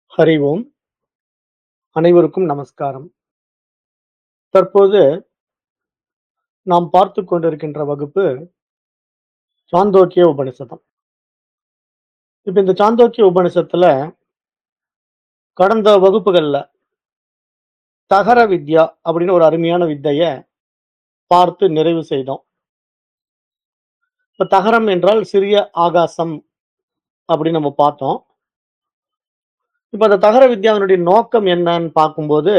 ஹரி ஓம் அனைவருக்கும் நமஸ்காரம் தற்போது நாம் பார்த்து கொண்டிருக்கின்ற வகுப்பு சாந்தோக்கிய உபனிஷதம் இப்ப இந்த சாந்தோக்கிய உபனிஷத்துல கடந்த வகுப்புகள்ல தகர வித்யா அப்படின்னு ஒரு அருமையான வித்தைய பார்த்து நிறைவு செய்தோம் இப்ப தகரம் என்றால் சிறிய ஆகாசம் அப்படின்னு நம்ம பார்த்தோம் இப்ப அந்த தகர வித்யாவினுடைய நோக்கம் என்னன்னு பார்க்கும்போது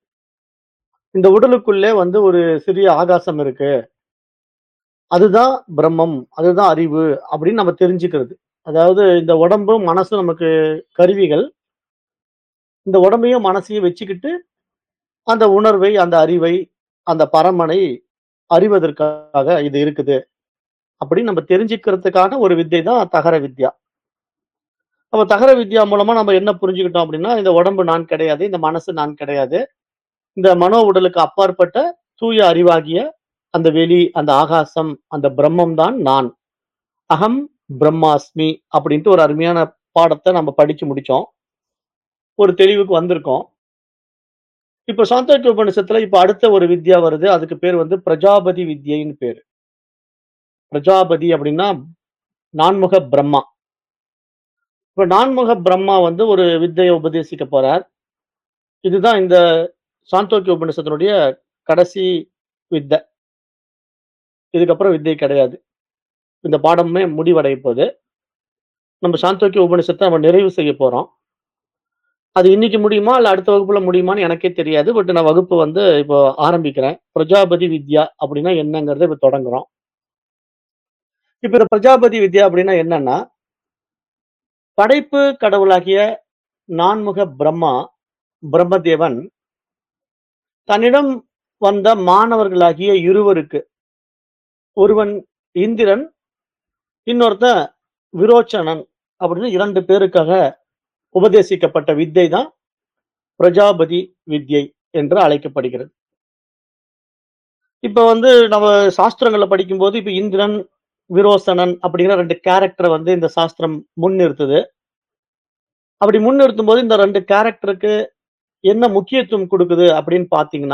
இந்த உடலுக்குள்ளே வந்து ஒரு சிறிய ஆகாசம் இருக்கு அதுதான் பிரம்மம் அதுதான் அறிவு அப்படின்னு நம்ம தெரிஞ்சுக்கிறது அதாவது இந்த உடம்பும் மனசும் நமக்கு கருவிகள் இந்த உடம்பையும் மனசையும் வச்சுக்கிட்டு அந்த உணர்வை அந்த அறிவை அந்த பரமனை அறிவதற்காக இது இருக்குது அப்படின்னு நம்ம தெரிஞ்சுக்கிறதுக்கான ஒரு வித்தை தான் தகர வித்யா அப்ப தகர வித்யா மூலமா நம்ம என்ன புரிஞ்சுக்கிட்டோம் அப்படின்னா இந்த உடம்பு நான் கிடையாது இந்த மனசு நான் கிடையாது இந்த மனோ உடலுக்கு அப்பாற்பட்ட தூய அறிவாகிய அந்த வெளி அந்த ஆகாசம் அந்த பிரம்மம் தான் நான் அகம் பிரம்மாஸ்மி அப்படின்ட்டு ஒரு அருமையான பாடத்தை நம்ம படிச்சு முடிச்சோம் ஒரு தெளிவுக்கு வந்திருக்கோம் இப்ப சாந்தோக்கிய உபனிஷத்துல இப்ப அடுத்த ஒரு வித்யா வருது அதுக்கு பேர் வந்து பிரஜாபதி வித்யைன்னு பேரு பிரஜாபதி அப்படின்னா நான்முக பிரம்மா இப்ப நான்முக பிரம்மா வந்து ஒரு வித்தையை உபதேசிக்க போறார் இதுதான் இந்த சாந்தோக்கிய உபனிஷத்தினுடைய கடைசி வித்தை இதுக்கப்புறம் வித்தை கிடையாது இந்த பாடமே முடிவடைய போகுது நம்ம சாந்தோக்கிய உபனிஷத்தை நம்ம நிறைவு செய்ய போறோம் அது இன்னைக்கு முடியுமா இல்ல அடுத்த வகுப்புல முடியுமான்னு எனக்கே தெரியாது பட் நான் வகுப்பு வந்து இப்போ ஆரம்பிக்கிறேன் பிரஜாபதி வித்யா அப்படின்னா என்னங்கிறத இப்ப தொடங்குறோம் இப்ப இந்த பிரஜாபதி வித்யா அப்படின்னா என்னன்னா படைப்பு கடவுளாகிய நான்முக பிரம்மா பிரம்மதேவன் தன்னிடம் வந்த மாணவர்களாகிய இருவருக்கு ஒருவன் இந்திரன் இன்னொருத்தன் விரோச்சனன் அப்படின்னு இரண்டு பேருக்காக உபதேசிக்கப்பட்ட வித்தை தான் பிரஜாபதி வித்யை என்று அழைக்கப்படுகிறது இப்ப வந்து நம்ம சாஸ்திரங்கள்ல படிக்கும்போது இப்ப இந்திரன் விரோசனன் அப்படிங்கிற ரெண்டு கேரக்டரை வந்து இந்த சாஸ்திரம் முன்னிறுத்துது அப்படி முன்னிறுத்தும் போது இந்த ரெண்டு கேரக்டருக்கு என்ன முக்கியத்துவம் கொடுக்குது அப்படின்னு பாத்தீங்கன்னா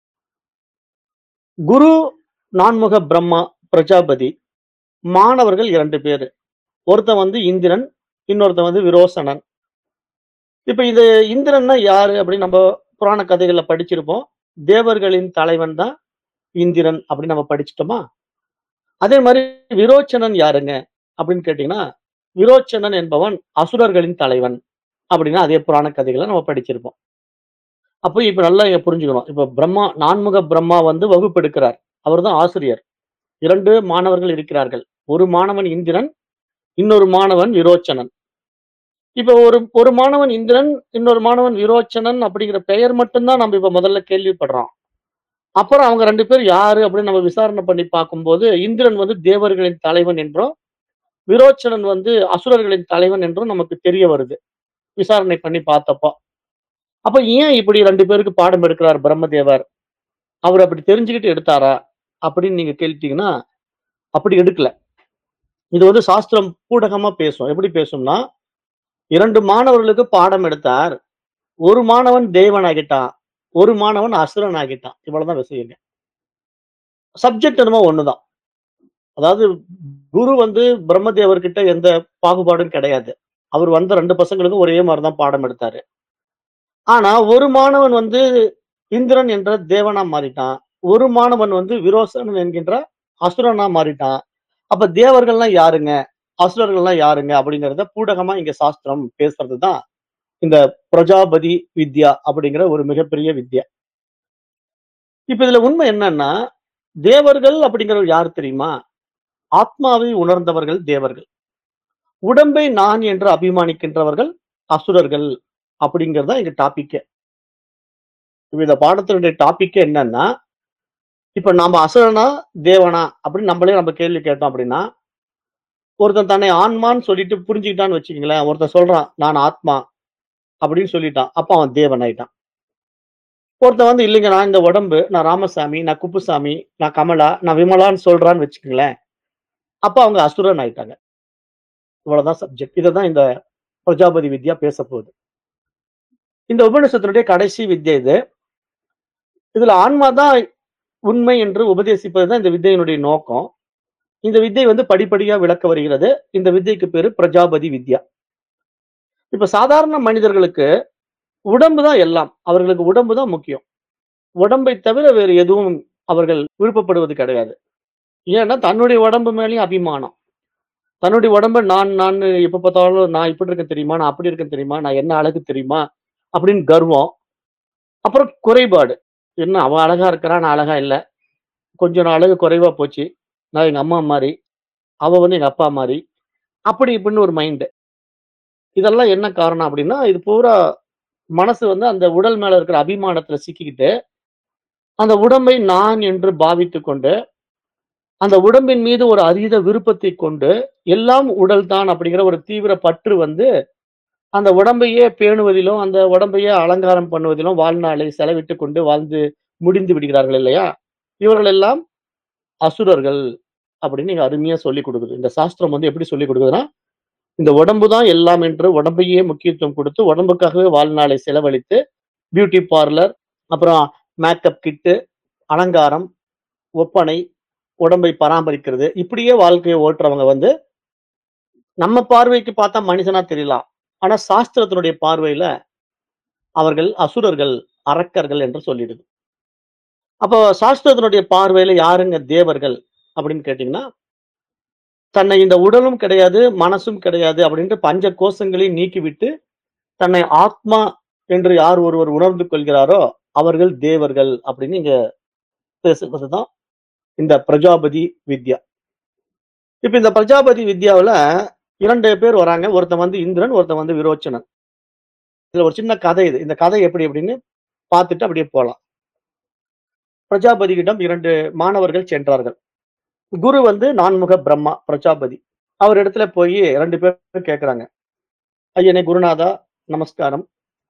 குரு நான்முக பிரம்மா பிரஜாபதி மாணவர்கள் இரண்டு பேரு ஒருத்தன் வந்து இந்திரன் இன்னொருத்தன் வந்து விரோசனன் இப்ப இது இந்திரன்னா யாரு அப்படின்னு நம்ம புராண கதைகள்ல படிச்சிருப்போம் தேவர்களின் தலைவன் தான் இந்திரன் அப்படின்னு நம்ம படிச்சிட்டோமா அதே மாதிரி விரோச்சனன் யாருங்க அப்படின்னு கேட்டீங்கன்னா விரோச்சனன் என்பவன் அசுரர்களின் தலைவன் அப்படின்னா அதே புராண கதைகளை நம்ம படிச்சிருப்போம் அப்போ இப்ப நல்லா இங்க புரிஞ்சுக்கணும் இப்ப பிரம்மா நான்முக பிரம்மா வந்து வகுப்பு எடுக்கிறார் அவர் தான் ஆசிரியர் இரண்டு மாணவர்கள் இருக்கிறார்கள் ஒரு மாணவன் இந்திரன் இன்னொரு மாணவன் விரோச்சனன் இப்ப ஒரு ஒரு மாணவன் இந்திரன் இன்னொரு மாணவன் விரோச்சனன் அப்படிங்கிற பெயர் மட்டும்தான் நம்ம இப்ப முதல்ல கேள்விப்படுறோம் அப்புறம் அவங்க ரெண்டு பேர் யாரு அப்படின்னு நம்ம விசாரணை பண்ணி பார்க்கும்போது இந்திரன் வந்து தேவர்களின் தலைவன் என்றும் விரோச்சனன் வந்து அசுரர்களின் தலைவன் என்றும் நமக்கு தெரிய வருது விசாரணை பண்ணி பார்த்தப்போ அப்ப ஏன் இப்படி ரெண்டு பேருக்கு பாடம் எடுக்கிறார் பிரம்மதேவர் அவர் அப்படி தெரிஞ்சுக்கிட்டு எடுத்தாரா அப்படின்னு நீங்க கேட்டீங்கன்னா அப்படி எடுக்கல இது வந்து சாஸ்திரம் பூடகமா பேசும் எப்படி பேசும்னா இரண்டு மாணவர்களுக்கு பாடம் எடுத்தார் ஒரு மாணவன் தேவன் ஆகிட்டான் ஒரு மாணவன் அசுரன் ஆகிட்டான் இவ்வளவுதான் விஷயங்க சப்ஜெக்ட் என்னமோ ஒண்ணுதான் அதாவது குரு வந்து பிரம்மதேவர்கிட்ட எந்த பாகுபாடும் கிடையாது அவர் வந்த ரெண்டு பசங்களுக்கும் ஒரே மாதிரிதான் பாடம் எடுத்தாரு ஆனா ஒரு மாணவன் வந்து இந்திரன் என்ற தேவனா மாறிட்டான் ஒரு மாணவன் வந்து விரோசனன் என்கின்ற அசுரனா மாறிட்டான் அப்ப தேவர்கள்லாம் யாருங்க அசுரர்கள்லாம் யாருங்க அப்படிங்கறத பூடகமா இங்க சாஸ்திரம் பேசுறது தான் இந்த பிரஜாபதி வித்யா அப்படிங்கிற ஒரு மிகப்பெரிய வித்யா இப்ப இதுல உண்மை என்னன்னா தேவர்கள் அப்படிங்கிறவர் யார் தெரியுமா ஆத்மாவை உணர்ந்தவர்கள் தேவர்கள் உடம்பை நான் என்று அபிமானிக்கின்றவர்கள் அசுரர்கள் அப்படிங்கறதா இங்க டாபிக் இந்த பாடத்தினுடைய டாபிக் என்னன்னா இப்ப நாம அசுரனா தேவனா அப்படின்னு நம்மளே நம்ம கேள்வி கேட்டோம் அப்படின்னா ஒருத்தன் தன்னை ஆன்மான்னு சொல்லிட்டு புரிஞ்சுக்கிட்டான்னு வச்சுக்கங்களேன் ஒருத்தன் சொல்றான் நான் ஆத்மா அப்படின்னு சொல்லிட்டான் அப்ப அவன் தேவன் ஆயிட்டான் ஒருத்தன் வந்து இல்லைங்க நான் இந்த உடம்பு நான் ராமசாமி நான் குப்புசாமி நான் கமலா நான் விமலான்னு சொல்றான்னு வச்சுக்கங்களேன் அப்ப அவங்க அசுரன் ஆயிட்டாங்க இவ்வளவுதான் சப்ஜெக்ட் இதை தான் இந்த பிரஜாபதி வித்யா பேச போகுது இந்த உபநிஷத்தினுடைய கடைசி வித்யை இது. இதுல ஆன்மா தான் உண்மை என்று உபதேசிப்பது தான் இந்த வித்தையினுடைய நோக்கம். இந்த வித்தை வந்து படிப்படியா விளக்க வருகிறது. இந்த வித்தைக்கு பேரு பிரஜாபதி வித்யா. இப்ப சாதாரண மனிதர்களுக்கு உடம்பு தான் எல்லாம். அவர்களுக்கு உடம்பு தான் முக்கியம். உடம்பை தவிர வேறு எதுவும் அவர்கள் விருப்பப்படுவது கிடையாது. ஏன்னா தன்னுடைய உடம்பு மேலயும் அபிமானம். தன்னுடைய உடம்ப நான் நான்னு எப்ப பார்த்தாலும் நான் இப்படி இருக்கேன் தெரியுமா? நான் அப்படி இருக்கேன் தெரியுமா? நான் என்ன அழகு தெரியுமா? அப்படின்னு கர்வம். அப்புறம் குறைபாடு. என்ன அவன் அழகா இருக்கிறான், நான் அழகா இல்ல. கொஞ்சம் நான் அழகு குறைவா போச்சு. நான் எங்க அம்மா மாரி. அவ வந்து எங்க அப்பா மாரி. அப்படி இப்படின்னு ஒரு மைண்ட். இதெல்லாம் என்ன காரணம் அப்படின்னா, இது பூரா மனசு வந்து அந்த உடல் மேல இருக்கிற அபிமானத்துல சிக்கிக்கிட்டு, அந்த உடம்பை நான் என்று பாவித்துக் கொண்டு, அந்த உடம்பின் மீது ஒரு அதீத விருப்பத்தை கொண்டு, எல்லாம் உடல் தான் அப்படிங்கிற ஒரு தீவிர பற்று வந்து, அந்த உடம்பையே பேணுவதிலும், அந்த உடம்பையே அலங்காரம் பண்ணுவதிலும் வாழ்நாளை செலவிட்டுக் கொண்டு வாழ்ந்து முடிந்து விடுகிறார்கள் இல்லையா? இவர்கள் எல்லாம் அசுரர்கள் அப்படின்னு இங்க அருமையா சொல்லிக் குடுக்குது. இந்த சாஸ்திரம் வந்து எப்படி சொல்லிக் குடுக்குதுன்னா, இந்த உடம்பு தான் எல்லாம் என்று உடம்பையே முக்கியத்துவம் குடுத்து, உடம்புக்காகவே வாழ்நாளை செலவழித்து, பியூட்டி பார்லர், அப்புறம் மேக்கப் கிட்டு, அலங்காரம், ஒப்பனை, உடம்பை பராமரிக்கிறது, இப்படியே வாழ்க்கைய ஓட்டுறவங்க வந்து, நம்ம பார்வைக்கு பார்த்தா மனிதனா தெரியலாம். ஆனா சாஸ்திரத்தினுடைய பார்வையில, அவர்கள் அசுரர்கள், அரக்கர்கள் என்று சொல்லிடுது. அப்போ சாஸ்திரத்தினுடைய பார்வையில யாருங்க தேவர்கள் அப்படின்னு கேட்டீங்கன்னா, தன்னை இந்த உடலும் கிடையாது, மனசும் கிடையாது அப்படின்ட்டு பஞ்ச கோஷங்களையும் நீக்கிவிட்டு, தன்னை ஆத்மா என்று யார் ஒருவர் உணர்ந்து கொள்கிறாரோ, அவர்கள் தேவர்கள் அப்படின்னு இங்க பேசுவது தான் இந்த பிரஜாபதி வித்யா. இப்ப இந்த பிரஜாபதி வித்யாவுல 2 பேர் வராங்க. ஒருத்தன் வந்து இந்திரன், ஒருத்தன் வந்து விரோச்சனன். இதுல ஒரு சின்ன கதை இது. இந்த கதை எப்படி அப்படின்னு பார்த்துட்டு அப்படியே போலாம். பிரஜாபதியிடம் 2 மாணவர்கள் சென்றார்கள். குரு வந்து நான்முக பிரம்மா பிரஜாபதி. அவர் இடத்துல போயி 2 பேரும் கேட்கறாங்க. ஐயனே குருநாதா நமஸ்காரம்.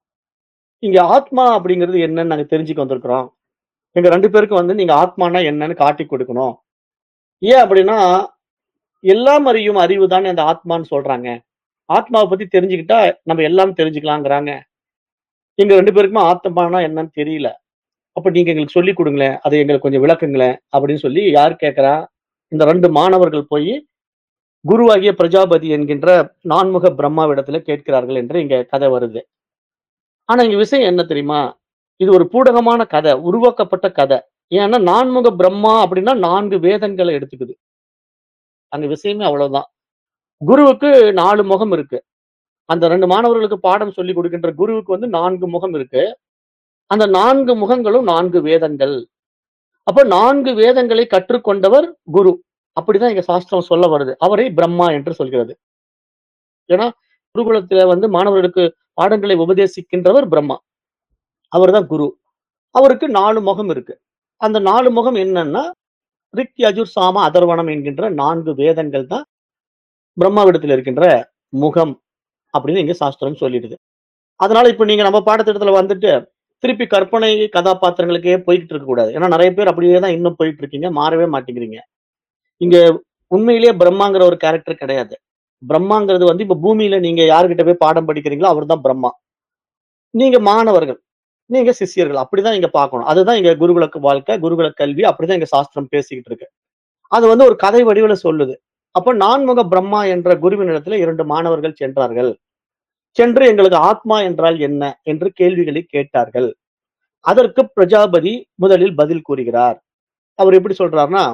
இங்க ஆத்மா அப்படிங்கிறது என்னன்னு நாங்க தெரிஞ்சுக்க வந்திருக்கிறோம். எங்க 2 பேருக்கும் வந்து நீங்க ஆத்மான்னா என்னன்னு காட்டிக் கொடுக்கணும். ஏன் அப்படின்னா, எல்லாம் அறியும் அறிவு தானே அந்த ஆத்மான்னு சொல்றாங்க. ஆத்மாவ பத்தி தெரிஞ்சுக்கிட்டா நம்ம எல்லாம் தெரிஞ்சுக்கலாங்கிறாங்க. எங்க 2 பேருக்குமே ஆத்மான்னா என்னன்னு தெரியல. அப்ப நீங்க எங்களுக்கு சொல்லிக் குடுங்களேன். அதை எங்களுக்கு கொஞ்சம் விளக்குங்களேன் அப்படின்னு சொல்லி யார் கேட்கிறா? இந்த 2 மாணவர்கள் போயி குருவாகிய பிரஜாபதி என்கின்ற நான்முக பிரம்மாவிடத்துல கேட்கிறார்கள் என்று இங்க கதை வருது. ஆனா இங்க விஷயம் என்ன தெரியுமா? இது ஒரு பூடகமான கதை. உருவாக்கப்பட்ட கதை. ஏன்னா நான்முக பிரம்மா அப்படின்னா 4 வேதங்கள எடுத்துக்குது. அங்க விஷயமே அவ்வளவுதான். குருவுக்கு 4 முகம் இருக்கு. அந்த 2 மாணவர்களுக்கு பாடம் சொல்லிக் கொடுக்கின்ற குருவுக்கு வந்து 4 முகம் இருக்கு. அந்த 4 முகங்களும் 4 வேதங்கள். அப்ப 4 வேதங்களை கற்றுக்கொண்டவர் குரு. அப்படிதான் இங்க சாஸ்திரம் சொல்ல வருது. அவரை பிரம்மா என்று சொல்கிறது. ஏன்னா குருகுலத்தில வந்து மாணவர்களுக்கு பாடங்களை உபதேசிக்கின்றவர் பிரம்மா. அவர்தான் குரு. அவருக்கு 4 முகம் இருக்கு. அந்த 4 முகம் என்னன்னா, ரிக், யஜுர், சாம, அதர்வணம் என்கின்ற 4 வேதங்கள் தான் பிரம்மாவிடத்தில் இருக்கின்ற முகம் அப்படின்னு இங்க சாஸ்திரம் சொல்லிடுது. அதனால இப்ப நீங்க நம்ம பாடத்திட்டத்துல வந்துட்டு, திருப்பி கற்பனை கதாபாத்திரங்களுக்கே போய்க்கிட்டு இருக்கக்கூடாது. ஏன்னா நெறைய பேர் அப்படியே தான் இன்னும் போயிட்டு இருக்கீங்க. மாறவே மாட்டேங்கிறீங்க. இங்க உண்மையிலேயே பிரம்மாங்கிற ஒரு கேரக்டர் கிடையாது. பிரம்மாங்கிறது வந்து இப்ப பூமியில நீங்க யார்கிட்ட போய் பாடம் படிக்கிறீங்களோ அவர்தான் பிரம்மா. நீங்க மாணவர்கள். நீங்க சிஷ்யர்கள். அப்படிதான் இங்க பார்க்கணும். அதுதான் இங்க குருகுல வாழ்க்கை, குருகுல கல்வி அப்படிதான் இங்க சாஸ்திரம் பேசிக்கிட்டு இருக்கு. அது வந்து ஒரு கதை வடிவில சொல்லுது. அப்ப நான்முக பிரம்மா என்ற குருவினிடத்துல 2 மாணவர்கள் சென்றார்கள். சென்று எங்களுக்கு ஆத்மா என்றால் என்ன என்று கேள்விகளை கேட்டார்கள். அதற்கு பிரஜாபதி முதலில் பதில் கூறுகிறார். அவர் எப்படி சொல்றார்னா,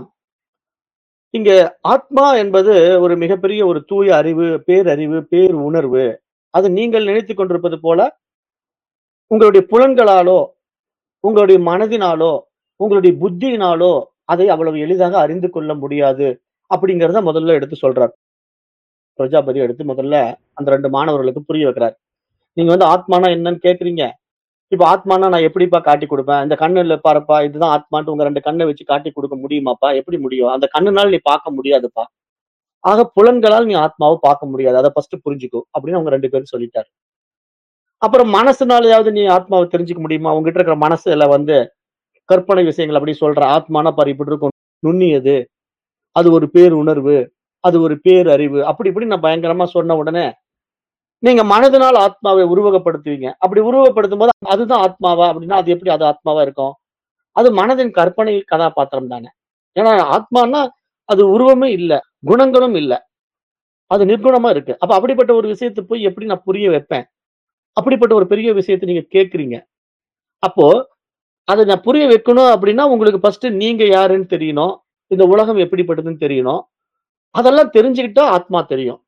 இங்க ஆத்மா என்பது ஒரு மிகப்பெரிய ஒரு தூய அறிவு, பேரறிவு, பேர் உணர்வு. அது நீங்கள் நினைத்துக் கொண்டிருப்பது போல உங்களுடைய புலன்களாலோ, உங்களுடைய மனதினாலோ, உங்களுடைய புத்தியினாலோ அதை அவ்வளவு எளிதாக அறிந்து கொள்ள முடியாது. அப்படிங்கிறத முதல்ல எடுத்து சொல்றார். பிரஜாபதி எடுத்து முதல்ல அந்த 2 மாணவர்களுக்கு புரிய வைக்கிறார். நீங்க வந்து ஆத்மான்னா என்னன்னு கேட்கிறீங்க. இப்ப ஆத்மான்னா நான் எப்படிப்பா காட்டிக் குடுப்பேன்? இந்த கண்ணுல பாருப்பா, இதுதான் ஆத்மான்ட்டு உங்க 2 கண்ண வச்சு காட்டிக் குடுக்க முடியுமாப்பா? எப்படி முடியும்? அந்த கண்ணுனால நீ பார்க்க முடியாதுப்பா. ஆக புலன்களால் நீ ஆத்மாவ பார்க்க முடியாது. அத ஃபர்ஸ்ட் புரிஞ்சுக்கோ அப்படின்னு அவங்க 2 பேரும் சொல்லிட்டாரு. அப்புறம் மனசுனாலயாவது நீ ஆத்மாவ தெரிஞ்சுக்க முடியுமா? உன்கிட்ட இருக்கிற மனசுல வந்து கற்பனை விஷயங்கள் அப்படி சொல்ற. ஆத்மான்னா பாரு இப்படி இருக்கும். நுண்ணியது. அது ஒரு பேர் உணர்வு. அது ஒரு பேரறிவு. அப்படி இப்படி நான் பயங்கரமா சொன்ன உடனே, நீங்க மனதினால் ஆத்மாவை உருவகப்படுத்துவீங்க. அப்படி உருவகப்படுத்தும்போது அதுதான் ஆத்மாவா? அப்படின்னா அது எப்படி அது ஆத்மாவா இருக்கும்? அது மனதின் கற்பனை கதாபாத்திரம் தானே. ஏன்னா ஆத்மான்னா அது உருவமே இல்ல. குணங்களும் இல்ல. அது நிர்குணமா இருக்கு. அப்ப அப்படிப்பட்ட ஒரு விஷயத்த போய் எப்படி நான் புரிய வைப்பேன்? அப்படிப்பட்ட ஒரு பெரிய விஷயத்த நீங்க கேட்கிறீங்க. அப்போ அத நான் புரிய வைக்கணும் அப்படின்னா, உங்களுக்கு ஃபர்ஸ்ட் நீங்க யாருன்னு தெரியணும். இந்த உலகம் எப்படிப்பட்டதுன்னு தெரியணும். அதெல்லாம் தெரிஞ்சுக்கிட்டா ஆத்மா தெரியும்.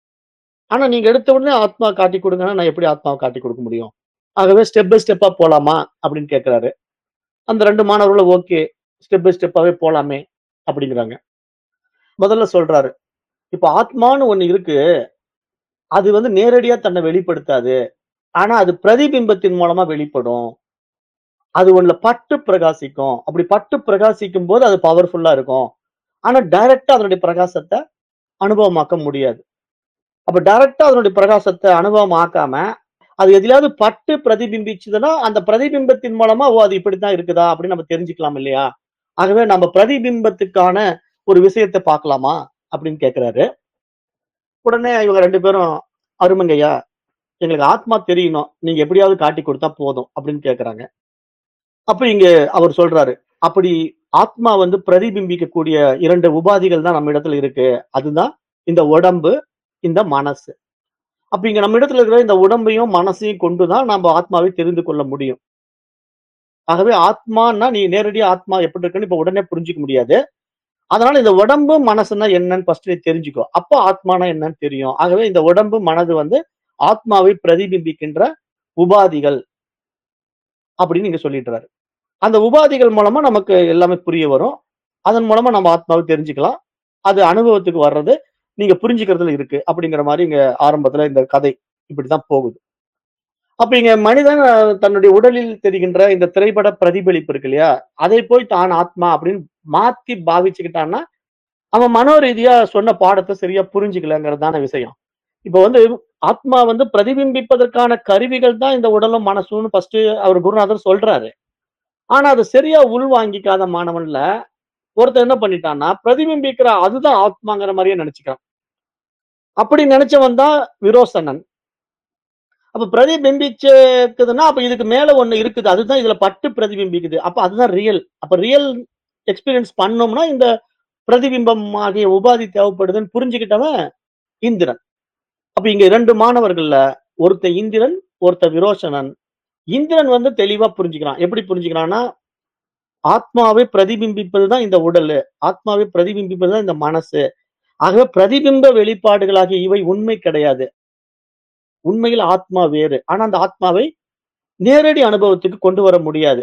ஆனா நீங்க எடுத்த உடனே ஆத்மா காட்டிக் குடுங்கன்னா, நான் எப்படி ஆத்மாவ காட்டிக் குடுக்க முடியும்? ஆகவே ஸ்டெப் பை ஸ்டெப்பா போலாமா? அப்படின்னு கேட்கிறாரு. அந்த 2 மாணவர்களும் ஓகே. ஸ்டெப் பை ஸ்டெப்பாவே போலாமே அப்படிங்கிறாங்க. முதல்ல சொல்றாரு. இப்ப ஆத்மான்னு ஒண்ணு இருக்கு. அது வந்து நேரடியா தன்னை வெளிப்படுத்தாது. ஆனா அது பிரதிபிம்பத்தின் மூலமா வெளிப்படும். அது உன்ல பட்டு பிரகாசிக்கும். அப்படி பட்டு பிரகாசிக்கும்போது அது பவர்ஃபுல்லா இருக்கும். ஆனா டைரக்ட்டா அதனுடைய பிரகாசத்த அனுபவமாக்க முடியாது. அப்ப டைரக்ட்டா அதனுடைய பிரகாசத்த அனுபவம் ஆக்காம, அது எதிலயாவது பட்டு பிரதிபிம்பிச்சதுன்னா, அந்த பிரதிபிம்பத்தின் மூலமா, ஓ! அது இப்படித்தான் இருக்குதா? அப்படின்னு நம்ம தெரிஞ்சுக்கலாம் இல்லையா? ஆகவே நம்ம பிரதிபிம்பத்துக்கான ஒரு விஷயத்த பார்க்கலாமா? அப்படின்னு கேட்கிறாரு. உடனே இவங்க 2 பேரும், அருமைங்கய்யா. எங்களுக்கு ஆத்மா தெரியணும். நீங்க எப்படியாவது காட்டிக் குடுத்தா போதும் அப்படின்னு கேட்கறாங்க. அப்ப இங்க அவர் சொல்றாரு. அப்படி ஆத்மா வந்து பிரதிபிம்பிக்கக்கூடிய 2 உபாதிகள் தான் நம்ம இடத்துல இருக்கு. அதுதான் இந்த உடம்பு, இந்த மனசு. அப்ப இங்க நம்ம இடத்துல இருக்கிற இந்த உடம்பையும், மனசையும் கொண்டு தான் நம்ம ஆத்மாவை தெரிந்து கொள்ள முடியும். ஆகவே ஆத்மான்னா, நீ நேரடியா ஆத்மா எப்படி இருக்குன்னு இப்ப உடனே புரிஞ்சுக்க முடியாது. அதனால இந்த உடம்பு, மனசுன்னா என்னன்னு ஃபர்ஸ்ட் நீ தெரிஞ்சுக்கோ. அப்ப ஆத்மான்னா என்னன்னு தெரியும். ஆகவே இந்த உடம்பு, மனது வந்து ஆத்மாவை பிரதிபிம்பிக்கின்ற உபாதிகள். அப்படின்னு இங்க சொல்லிடுறாரு. அந்த உபாதிகள் மூலமா நமக்கு எல்லாமே புரிய வரும். அதன் மூலமா நம்ம ஆத்மாவை தெரிஞ்சுக்கலாம். அது அனுபவத்துக்கு வர்றது, நீங்க புரிஞ்சுக்கிறதுல இருக்கு. அப்படிங்கிற மாரி இங்க ஆரம்பத்துல இந்த கதை இப்படித்தான் போகுது. அப்ப இங்க மனிதன் தன்னுடைய உடலில் தெரிகின்ற இந்த திரைப்பட பிரதிபலிப்பு இருக்கு இல்லையா? அதை போய் தான் ஆத்மா அப்படின்னு மாத்தி பாவிச்சுக்கிட்டான்னா, அவன் மனோ ரீதியா சொன்ன பாடத்த சரியா புரிஞ்சுக்கலங்கிறது தானே விஷயம். இப்ப வந்து ஆத்மா வந்து பிரதிபிம்பிப்பதற்கான கருவிகள் தான் இந்த உடலும், மனசுன்னு ஃபர்ஸ்ட் அவர் குருநாதர் சொல்றாரு. ஆனா அத சரியா உள்வாங்கிக்காத மாணவன்ல, ஒருத்தன் என்ன பண்ணிட்டான்னா, பிரதிபிம்பிக்கிற அதுதான் ஆத்மாங்கிற மாரியே நெனச்சுக்கிறான். அப்படி நெனச்சவன் தான் விரோசனன். அப்ப பிரதிபிம்பிச்சிருக்குதுன்னா, அப்ப இதுக்கு மேல ஒண்ணு இருக்குது. அதுதான் இதுல பட்டு பிரதிபிம்பிக்குது. அப்ப அதுதான் ரியல். அப்ப ரியல் எக்ஸ்பீரியன்ஸ் பண்ணோம்னா, இந்த பிரதிபிம்பம் ஆகிய உபாதி தேவைப்படுதுன்னு புரிஞ்சுக்கிட்டவன் இந்திரன். அப்ப இங்க 2 மாணவர்கள்ல ஒருத்தன் இந்திரன், ஒருத்தன் விரோசனன். இந்திரன் வந்து தெளிவா புரிஞ்சுக்கிறான். எப்படி புரிஞ்சுக்கிறான்னா, ஆத்மாவை பிரதிபிம்பிப்பது தான் இந்த உடலு. ஆத்மாவை பிரதிபிம்பிப்பது தான் இந்த மனசு. ஆகவே பிரதிபிம்ப வெளிப்பாடுகளாகிய இவை உண்மை கிடையாது. உண்மையில் ஆத்மா வேறு. ஆனா அந்த ஆத்மாவை நேரடி அனுபவத்துக்கு கொண்டு வர முடியாது.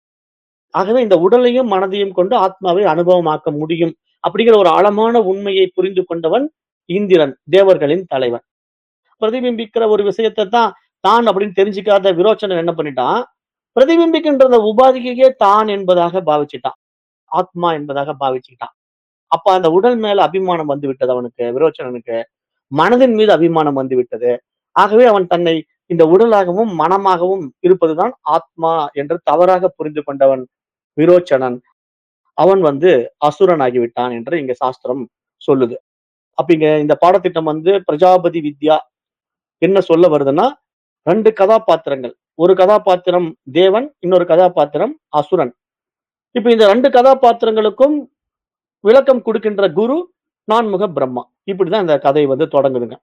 ஆகவே இந்த உடலையும், மனதையும் கொண்டு ஆத்மாவை அனுபவமாக்க முடியும். அப்படிங்கிற ஒரு ஆழமான உண்மையை புரிந்து கொண்டவன் இந்திரன், தேவர்களின் தலைவன். பிரதிபிம்பிக்கிற ஒரு விஷயத்த தான் தான் அப்படின்னு தெரிஞ்சுக்காத விரோச்சனன் என்ன பண்ணிட்டான், பிரதிபிம்பிக்கின்ற அந்த உபாதியையே தான் என்பதாக பாவிச்சுட்டான். ஆத்மா என்பதாக பாவிச்சுக்கிட்டான். அப்ப அந்த உடல் மேல அபிமானம் வந்து விட்டது அவனுக்கு, விரோச்சனனுக்கு. மனதின் மீது அபிமானம் வந்து விட்டது. ஆகவே அவன் தன்னை இந்த உடலாகவும், மனமாகவும் இருப்பதுதான் ஆத்மா என்று தவறாக புரிந்து கொண்டவன் விரோச்சனன். அவன் வந்து அசுரனாகி விட்டான் என்று இங்க சாஸ்திரம் சொல்லுது. அப்ப இங்க இந்த பாடத்திட்டம் வந்து பிரஜாபதி வித்யா என்ன சொல்ல வருதுன்னா, 2 கதாபாத்திரங்கள். ஒரு கதாபாத்திரம் தேவன், இன்னொரு கதாபாத்திரம் அசுரன். இப்ப இந்த 2 கதாபாத்திரங்களுக்கும் விளக்கம் குடுக்கின்ற குரு நான்முக பிரம்மா. இப்படிதான் இந்த கதை வந்து தொடங்குதுங்க.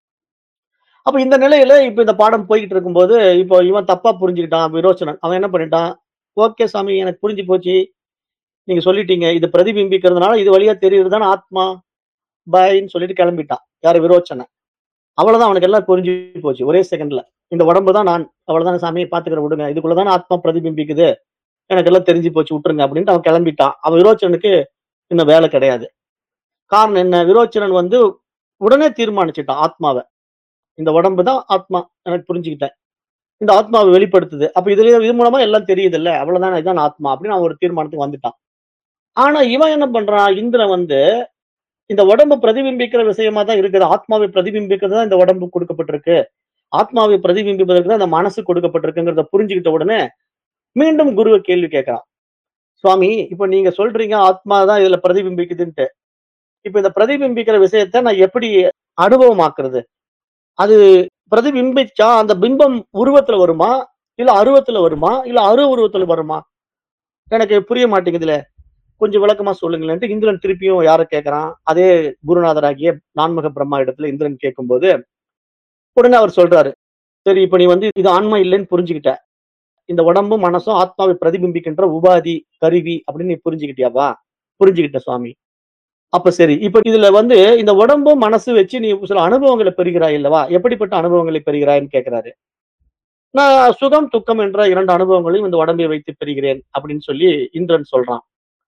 அப்ப இந்த நிலையில இப்ப இந்த பாடம் போய்க்கிட்டு இருக்கும்போது, இப்போ இவன் தப்பா புரிஞ்சுக்கிட்டான் விரோச்சனன். அவன் என்ன பண்ணிட்டான், "ஓகே சாமி எனக்கு புரிஞ்சு போச்சு. நீங்க சொல்லிட்டீங்க. இது பிரதிபிம்பிக்கிறதுனால இது வழியா தெரியிறது தானே ஆத்மா. பாய்ன்னு" சொல்லிட்டு கெளம்பிட்டான். யாரு விரோச்சனன். அவ்வளவுதான் அவனுக்கு எல்லாம் புரிஞ்சு போச்சு. ஒரே செகண்ட்ல. இந்த உடம்பு தான் நான். அவ்வளவுதானே சாமி பார்த்துக்கிறேன் விடுங்க. இதுக்குள்ள தானே ஆத்மா பிரதிபிம்பிக்குது. எனக்கு எல்லாம் தெரிஞ்சு போச்சு விட்டுருங்க அப்படின்ட்டு அவன் கெளம்பிட்டான். அவன் விரோச்சனனுக்கு இன்னும் வேலை கிடையாது. காரணம் என்ன? விரோச்சனன் வந்து உடனே தீர்மானிச்சுட்டான் ஆத்மாவ. இந்த உடம்பு தான் ஆத்மா. எனக்கு புரிஞ்சுக்கிட்டேன். இந்த ஆத்மாவ வெளிப்படுத்துது. அப்ப இதுல இது மூலமா எல்லாம் தெரியுதுல்ல. அவ்வளவுதானே இதான் ஆத்மா அப்படின்னு அவன் ஒரு தீர்மானத்துக்கு வந்துட்டான். ஆனா இவன் என்ன பண்றான், இந்திரன் வந்து இந்த உடம்பு பிரதிபிம்பிக்கிற விஷயமா தான் இருக்குது. ஆத்மாவை பிரதிபிம்பிக்கிறது தான் இந்த உடம்பு குடுக்கப்பட்டிருக்கு. ஆத்மாவை பிரதிபிம்பிப்பதற்கு தான் இந்த மனசு கொடுக்கப்பட்டிருக்குங்கிறத புரிஞ்சுகிட்ட உடனே, மீண்டும் குருவ கேள்வி கேட்கிறான். சுவாமி, இப்ப நீங்க சொல்றீங்க ஆத்மா தான் இதுல பிரதிபிம்பிக்குதுன்ட்டு. இப்ப இந்த பிரதிபிம்பிக்கிற விஷயத்த நான் எப்படி அனுபவமாக்குறது? அது பிரதிபிம்பிச்சா அந்த பிம்பம் உருவத்துல வருமா இல்ல அருவத்துல வருமா இல்ல அரு உருவத்துல வருமா எனக்கு புரிய மாட்டேங்குதுல கொஞ்சம் விளக்கமா சொல்லுங்களேன்ட்டு இந்திரன் திருப்பியும் யார கேட்கறான் அதே குருநாதராகிய நான்முக பிரம்மா இடத்துல இந்திரன் கேட்கும்போது உடனே அவர் சொல்றாரு சரி இப்ப நீ வந்து இது ஆன்மா இல்லைன்னு புரிஞ்சுக்கிட்ட இந்த உடம்பும் மனசும் ஆத்மாவை பிரதிபிம்பிக்கின்ற உபாதி கருவி அப்படின்னு நீ புரிஞ்சுக்கிட்டியாப்பா புரிஞ்சுக்கிட்ட சுவாமி அப்ப சரி இப்ப இதுல வந்து இந்த உடம்பும் மனசு வச்சு நீ சில அனுபவங்களை பெறுகிறாய் அல்லவா எப்படிப்பட்ட அனுபவங்களை பெறுகிறாய்ன்னு கேட்கிறாரு நான் சுகம் துக்கம் என்ற இரண்டு அனுபவங்களையும் இந்த உடம்பை வைத்து பெறுகிறேன் அப்படின்னு சொல்லி இந்திரன் சொல்றான்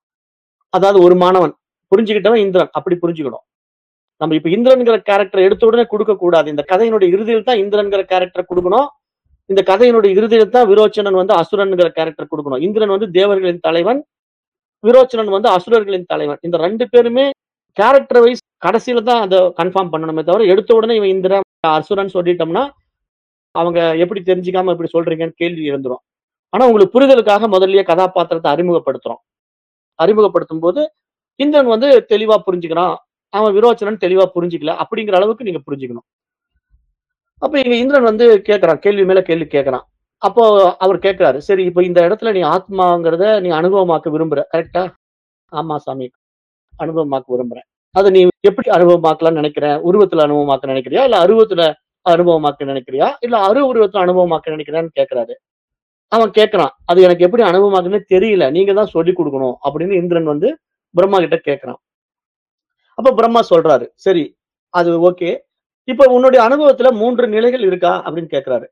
அதாவது ஒரு மாணவன் புரிஞ்சுக்கிட்டவன் இந்திரன் அப்படி புரிஞ்சுக்கணும் நம்ம இப்ப இந்திரன்கிற கேரக்டர் எடுத்த உடனே கொடுக்க கூடாது இந்த கதையினுடைய இறுதியில் தான் இந்திரன்கிற கேரக்டர் கொடுக்கணும் இந்த கதையினுடைய இறுதியில் தான் விரோச்சனன் வந்து அசுரன்கிற கேரக்டர் கொடுக்கணும் இந்திரன் வந்து தேவர்களின் தலைவன் விரோச்சனன் வந்து அசுரர்களின் தலைவன் இந்த ரெண்டு பேருமே கேரக்டர் வைஸ் கடைசியில தான் அதை கன்ஃபார்ம் பண்ணணுமே தவிர எடுத்த உடனே இவன் இந்திரன் அசுரன் சொல்லிட்டோம்னா அவங்க எப்படி தெரிஞ்சுக்காம இப்படி சொல்றீங்கன்னு கேள்வி எழுந்துரும் ஆனா உங்களுக்கு புரிதலுக்காக முதல்லயே கதாபாத்திரத்தை அறிமுகப்படுத்துறோம் அறிமுகப்படுத்தும் போது இந்திரன் வந்து தெளிவா புரிஞ்சுக்கிறான் அவன் விரோச்சனன் தெளிவா புரிஞ்சுக்கல அப்படிங்கிற அளவுக்கு நீங்க புரிஞ்சுக்கணும் அப்ப இங்க இந்திரன் வந்து கேட்கறான் கேள்வி மேல கேள்வி கேட்கறான் அப்போ அவர் கேட்கிறாரு சரி இப்ப இந்த இடத்துல நீ ஆத்மாங்கிறத நீ அனுபவமாக்க விரும்புற கரெக்டா ஆமா சாமி அனுபவமாக்க விரும்புறேன் அதை நீ எப்படி அனுபவமாக்கலாம்னு நினைக்கிற உருவத்துல அனுபவமாக்க நினைக்கிறியா இல்ல அருவத்துல அனுபவமாக்க நினைக்கிறியா இல்ல அரு உருவத்துல அனுபவமாக்க நினைக்கிறான்னு கேட்கிறாரு அவன் கேட்கறான் அது எனக்கு எப்படி அனுபவமாக்குன்னு தெரியல நீங்க தான் சொல்லி கொடுக்கணும் அப்படின்னு இந்திரன் வந்து பிரம்மா கிட்ட கேட்கறான் அப்ப பிரம்மா சொல்றாரு சரி அது ஓகே இப்ப உன்னுடைய அனுபவத்துல மூன்று நிலைகள் இருக்கா அப்படின்னு கேட்கிறாரு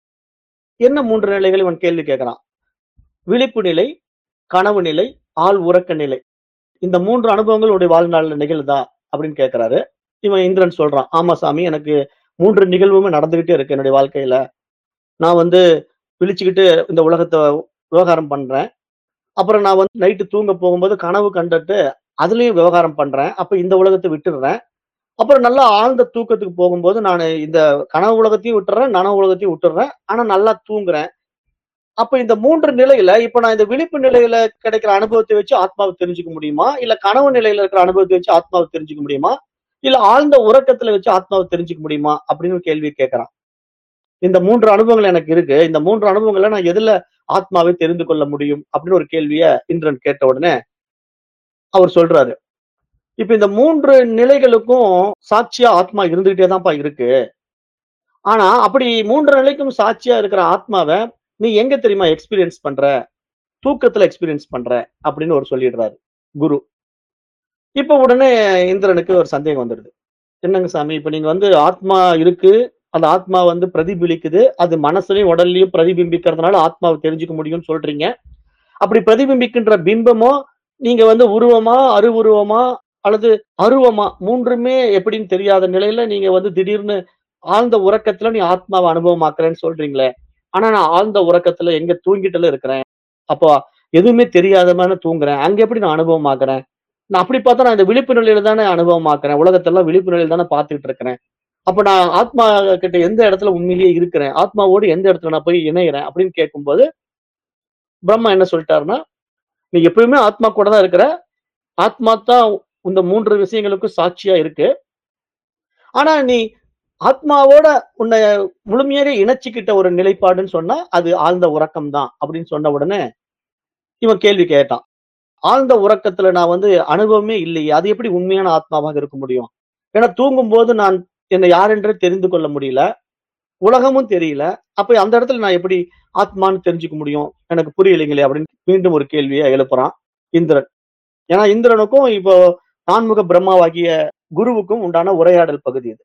என்ன மூன்று நிலைகள் இவன் கேள்வி கேட்கறான் விழிப்பு நிலை கனவு நிலை ஆள் உறக்க நிலை இந்த மூன்று அனுபவங்கள் உடைய வாழ்நாள்ல நிகழுதா அப்படின்னு கேட்கிறாரு இவன் இந்திரன் சொல்றான் ஆமா சாமி எனக்கு மூன்று நிகழ்வுமே நடந்துகிட்டே இருக்கு என்னுடைய வாழ்க்கையில நான் வந்து விழிச்சுக்கிட்டு இந்த உலகத்தை விவகாரம் பண்றேன் அப்புறம் நான் வந்து நைட்டு தூங்க போகும்போது கனவு கண்டுட்டு அதுலயும் விவகாரம் பண்றேன் அப்ப இந்த உலகத்தை விட்டுடுறேன் அப்புறம் நல்லா ஆழ்ந்த தூக்கத்துக்கு போகும்போது நான் இந்த கனவு உலகத்தையும் விட்டுறேன் நனவு உலகத்தையும் விட்டுறேன் ஆனா நல்லா தூங்குறேன் அப்ப இந்த மூன்று நிலையில இப்ப நான் இந்த விழிப்பு நிலையில கிடைக்கிற அனுபவத்தை வச்சு ஆத்மாவை தெரிஞ்சுக்க முடியுமா இல்ல கனவு நிலையில இருக்கிற அனுபவத்தை வச்சு ஆத்மாவை தெரிஞ்சுக்க முடியுமா இல்ல ஆழ்ந்த உறக்கத்துல வச்சு ஆத்மாவை தெரிஞ்சுக்க முடியுமா அப்படின்னு ஒரு கேள்வி கேட்கறான் இந்த மூன்று அனுபவங்கள் எனக்கு இருக்கு இந்த மூன்று அனுபவங்களை நான் எதுல ஆத்மாவை தெரிந்து கொள்ள முடியும் அப்படின்னு ஒரு கேள்விய இந்திரன் கேட்ட உடனே அவர் சொல்றாரு இப்ப இந்த மூன்று நிலைகளுக்கும் சாட்சியா ஆத்மா இருந்துகிட்டே தான்ப்பா இருக்கு ஆனா அப்படி மூன்று நிலைக்கும் சாட்சியா இருக்கிற ஆத்மாவை நீ எங்க தெரியுமா எக்ஸ்பீரியன்ஸ் பண்ற தூக்கத்துல எக்ஸ்பீரியன்ஸ் பண்ற அப்படின்னு ஒரு சொல்லிடுறாரு குரு இப்ப உடனே இந்திரனுக்கு ஒரு சந்தேகம் வந்துடுது என்னங்க சாமி இப்ப நீங்க வந்து ஆத்மா இருக்கு அந்த ஆத்மா வந்து பிரதிபலிக்குது அது மனசுலயும் உடல்லயும் பிரதிபிம்பிக்கிறதுனால ஆத்மாவை தெரிஞ்சுக்க முடியும்னு சொல்றீங்க அப்படி பிரதிபிம்பிக்கின்ற பிம்பமோ நீங்க வந்து உருவமா அருவுருவமா அல்லது அருவமா மூன்றுமே எப்படின்னு தெரியாத நிலையில நீங்க வந்து திடீர்னு ஆழ்ந்த உறக்கத்துல நீ ஆத்மாவை அனுபவமாக்குறேன்னு சொல்றீங்களே ஆனா நான் ஆழ்ந்த உறக்கத்துல எங்க தூங்கிட்டுல இருக்கிறேன் அப்போ எதுவுமே தெரியாத மாதிரி தூங்குறேன் அங்க எப்படி நான் அனுபவமாக்குறேன் நான் அப்படி பார்த்தா நான் இந்த விழிப்பு நிலையில தானே அனுபவமாக்குறேன் உலகத்தெல்லாம் விழிப்பு நிலையில தானே பார்த்துக்கிட்டு இருக்கிறேன் அப்ப நான் ஆத்மா கிட்ட எந்த இடத்துல உண்மையிலேயே இருக்கிறேன் ஆத்மாவோடு எந்த இடத்துல நான் போய் இணைகிறேன் அப்படின்னு கேட்கும்போது பிரம்மா என்ன சொல்லிட்டாருன்னா நீ எப்பயுமே ஆத்மா கூட தான் இருக்கிற ஆத்மா தான் இந்த மூன்று விஷயங்களுக்கும் சாட்சியா இருக்கு ஆனா நீ ஆத்மாவோட உன்னை முழுமையாக இணைச்சிக்கிட்ட ஒரு நிலைப்பாடுன்னு சொன்னா அது ஆழ்ந்த உறக்கம் தான் அப்படின்னு சொன்ன உடனே இவன் கேள்வி கேட்டான் ஆழ்ந்த உறக்கத்துல நான் வந்து அனுபவமே இல்லையே அது எப்படி உண்மையான ஆத்மாவாக இருக்க முடியும் ஏன்னா தூங்கும் போது நான் என்னை யாரென்றே தெரிந்து கொள்ள முடியல உலகமும் தெரியல அப்ப அந்த இடத்துல நான் எப்படி ஆத்மான்னு தெரிஞ்சுக்க முடியும் எனக்கு புரியலைங்களே அப்படின்னு மீண்டும் ஒரு கேள்வியை எழுப்புறான் இந்திரன் ஏன்னா இந்திரனுக்கும் இப்போ நான்முக பிரம்மாவாகிய குருவுக்கும் உண்டான உரையாடல் பகுதி இது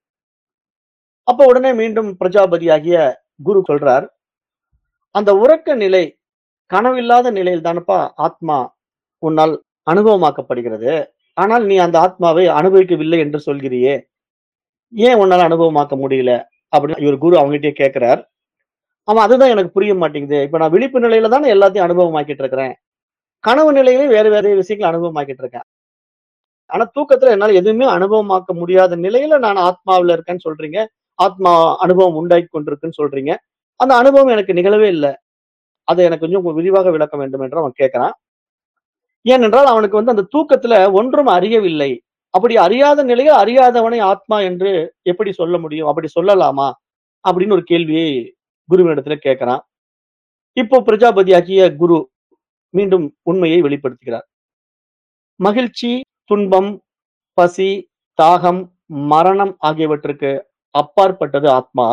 அப்ப உடனே மீண்டும் பிரஜாபதி ஆகிய குரு சொல்றார் அந்த உறக்க நிலை கனவில்லாத நிலையில் தானப்பா ஆத்மா உன்னால் அனுபவமாக்கப்படுகிறது ஆனால் நீ அந்த ஆத்மாவை அனுபவிக்கவில்லை என்று சொல்கிறியே ஏன் உன்னால அனுபவமாக்க முடியல அப்படின்னு இவர் குரு அவங்ககிட்டயே கேட்கிறார் ஆமா அதுதான் எனக்கு புரிய மாட்டேங்குது இப்ப நான் விழிப்பு நிலையில தானே எல்லாத்தையும் அனுபவமாக்கிட்டு இருக்கிறேன் கனவு நிலையிலே வேற வேற விஷயங்களை அனுபவமாக்கிட்டு இருக்கேன் ஆனா தூக்கத்துல என்னால எதுவுமே அனுபவமாக்க முடியாத நிலையில நான் ஆத்மாவில இருக்கேன்னு சொல்றீங்க ஆத்மா அனுபவம் உண்டாக்கி கொண்டிருக்குன்னு சொல்றீங்க அந்த அனுபவம் எனக்கு நிகழவே இல்லை அதை எனக்கு கொஞ்சம் விரிவாக விளக்க வேண்டும் என்று அவன் கேட்கிறான் ஏனென்றால் அவனுக்கு வந்து அந்த தூக்கத்துல ஒன்றும் அறியவில்லை அப்படி அறியாத நிலையில் அறியாதவனை ஆத்மா என்று எப்படி சொல்ல முடியும் அப்படி சொல்லலாமா அப்படின்னு ஒரு கேள்வியை குருவினிடத்துல கேட்கிறான். இப்போ பிரஜாபதியாகிய குரு மீண்டும் உண்மையை வெளிப்படுத்துகிறார். மகிழ்ச்சி, துன்பம், பசி, தாகம், மரணம் ஆகியவற்றுக்கு அப்பாற்பட்டது ஆத்மா.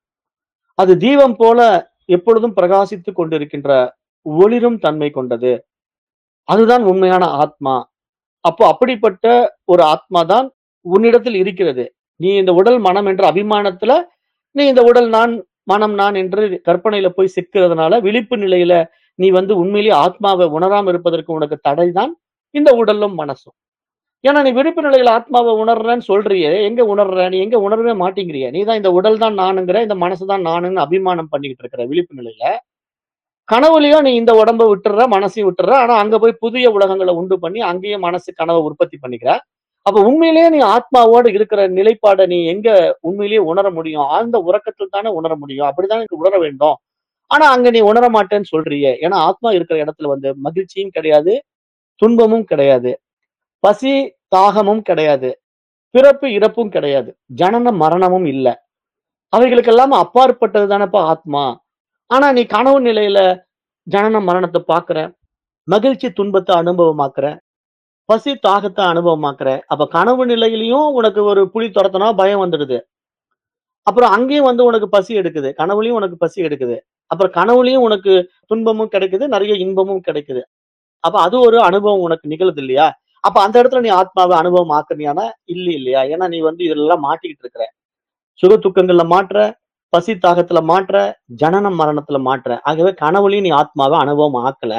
அது தீபம் போல எப்பொழுதும் பிரகாசித்துக் கொண்டிருக்கின்ற ஒளிரும் தன்மை கொண்டது. அதுதான் உண்மையான ஆத்மா. அப்போ அப்படிப்பட்ட ஒரு ஆத்மா தான் உன்னிடத்தில் இருக்கிறது. நீ இந்த உடல், மனம் என்ற அபிமானத்துல, நீ இந்த உடல் நான், மனம் நான் என்று கற்பனையில போய் சிக்கிறதுனால, விழிப்பு நிலையில நீ வந்து உண்மையிலேயே ஆத்மாவ உணராம இருப்பதற்கு உனக்கு தடைதான் இந்த உடலும், மனசும். ஏன்னா நீ விழிப்பு நிலையில ஆத்மாவ உணர்றேன்னு சொல்றியே, எங்க உணர்ற? நீ எங்க உணரவே மாட்டேங்கிறியே. நீ தான் இந்த உடல் தான் நானுங்கிற, இந்த மனசு தான் நானுன்னு அபிமானம் பண்ணிக்கிட்டு இருக்கிற விழிப்பு நிலையில. கனவுலயும் நீ இந்த உடம்ப விட்டுர்ற, மனசையும் விட்டுர்ற. ஆனா அங்க போய் புதிய உலகங்கள உண்டு பண்ணி, அங்கேயும் மனசு கனவ உற்பத்தி பண்ணிக்கிற. அப்ப உண்மையிலேயே நீ ஆத்மாவோட இருக்கிற நிலைப்பாட நீ எங்க உண்மையிலேயே உணர முடியும்? ஆழ்ந்த உறக்கத்தில் தானே உணர முடியும். அப்படித்தானே நீ உணர வேண்டும். ஆனா அங்க நீ உணர மாட்டேன்னு சொல்றியே. ஏன்னா ஆத்மா இருக்கிற இடத்துல வந்து மகிழ்ச்சியும் கிடையாது, துன்பமும் கிடையாது. பசி, தாகமும் கிடையாது. பிறப்பு, இறப்பும் கிடையாது. ஜனன, மரணமும் இல்ல. அவைகளுக்கெல்லாம் அப்பாற்பட்டது தானப்பா ஆத்மா. ஆனா நீ கனவு நிலையில ஜனன, மரணத்த பார்க்கிற. மகிழ்ச்சி, துன்பத்த அனுபவமாக்குற. பசி, தாகத்த அனுபவமாக்குற. அப்ப கனவு நிலையிலயும் உனக்கு ஒரு புலி தொரத்துனா பயம் வந்துடுது. அப்புறம் அங்கேயும் வந்து உனக்கு பசி எடுக்குது. கனவுலயும் உனக்கு பசி எடுக்குது. அப்புறம் கனவுலயும் உனக்கு துன்பமும் கிடைக்குது, நெறைய இன்பமும் கிடைக்குது. அப்ப அது ஒரு அனுபவம் உனக்கு நிகழுது இல்லையா? அப்ப அந்த இடத்துல நீ ஆத்மாவ அனுபவம் ஆக்குனியானா, இல்ல இல்லையா? ஏன்னா நீ வந்து இதெல்லாம் மாட்டிக்கிட்டு இருக்கிற. சுக துக்கங்கள்ல மாட்ற, பசி தாகத்துல மாட்ற, ஜனனம் மரணத்துல மாட்ற. ஆகவே கனவுலயும் நீ ஆத்மாவ அனுபவம் ஆக்கல.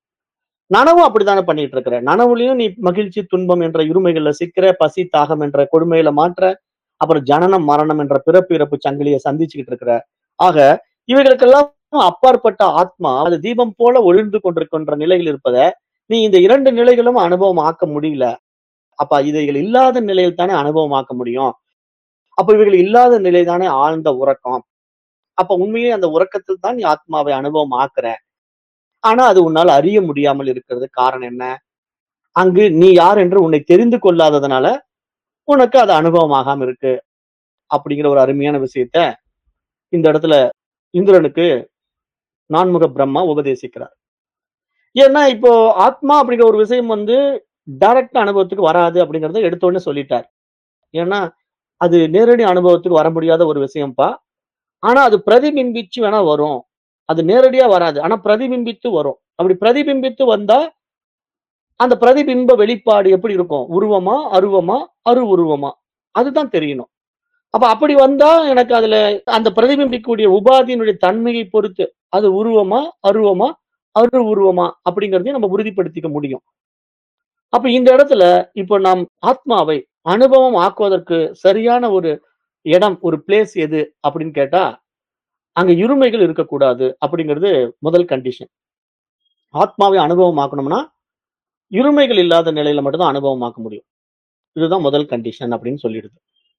நனவும் அப்படித்தானே பண்ணிட்டு இருக்கிற. நனவுலயும் நீ மகிழ்ச்சி, துன்பம் என்ற இருமைகள்ல சிக்கிற, பசி, தாகம் என்ற கொடுமையில மாட்ற. அப்புறம் ஜனனம், மரணம் என்ற பிறப்பு, இறப்பு சங்கிலிய சந்திச்சுக்கிட்டு இருக்கிற. ஆக இவைகளுக்கெல்லாம் அப்பாற்பட்ட ஆத்மா, அது தீபம் போல ஒளிர்ந்து கொண்டிருக்கின்ற நிலையில் இருப்பத, நீ இந்த 2 நிலைகளும் அனுபவம் ஆக்க முடியல. அப்ப இவைகள் இல்லாத நிலையில் தானே அனுபவம் ஆக்க முடியும். அப்ப இவைகள் இல்லாத நிலை தானே ஆழ்ந்த உறக்கம். அப்ப உண்மையிலே அந்த உறக்கத்தில் தான் நீ ஆத்மாவை அனுபவம் ஆக்குற. ஆனா அது உன்னால அறிய முடியாமல் இருக்கிறது காரணம் என்ன? அங்கு நீ யார் என்று உன்னை தெரிந்து கொள்ளாததனால, உனக்கு அது அனுபவம் ஆகாம இருக்கு. அப்படிங்கிற ஒரு அருமையான விஷயத்த, இந்த இடத்துல இந்திரனுக்கு நான்முக பிரம்மா உபதேசிக்கிறார். ஏன்னா இப்போ ஆத்மா அப்படிங்கிற ஒரு விஷயம் வந்து டைரக்ட் அனுபவத்துக்கு வராது அப்படிங்கிறத எடுத்த உடனே சொல்லிட்டார். ஏன்னா, அது நேரடி அனுபவத்துக்கு வர முடியாத ஒரு விஷயம்ப்பா. ஆனா அது பிரதிபிம்பிச்சு வேணா வரும். அது நேரடியா வராது. ஆனா பிரதிபிம்பித்து வரும். அப்படி பிரதிபிம்பித்து வந்தா, அந்த பிரதிபிம்ப வெளிப்பாடு எப்படி இருக்கும்? உருவமா? அருவமா? அரு உருவமா? அதுதான் தெரியணும். அப்ப அப்படி வந்தா எனக்கு அதுல அந்த பிரதிபிம்பிக்கக்கூடிய உபாதியினுடைய தன்மையை பொறுத்து, அது உருவமா? அருவமா? அரு உருவமா? அப்படிங்கிறதையும் நம்ம உறுதிப்படுத்திக்க முடியும். அப்ப இந்த இடத்துல இப்ப நாம் ஆத்மாவை அனுபவம் ஆக்குவதற்கு சரியான ஒரு இடம், ஒரு பிளேஸ் எது அப்படின்னு கேட்டா, அங்க இருமைகள் இருக்கக்கூடாது அப்படிங்கிறது முதல் கண்டிஷன். ஆத்மாவை அனுபவம் ஆக்கணும்னா, இருமைகள் இல்லாத நிலையில மட்டும் தான் அனுபவம் ஆக்க முடியும். இதுதான் முதல் கண்டிஷன் அப்படின்னு சொல்லிடுது.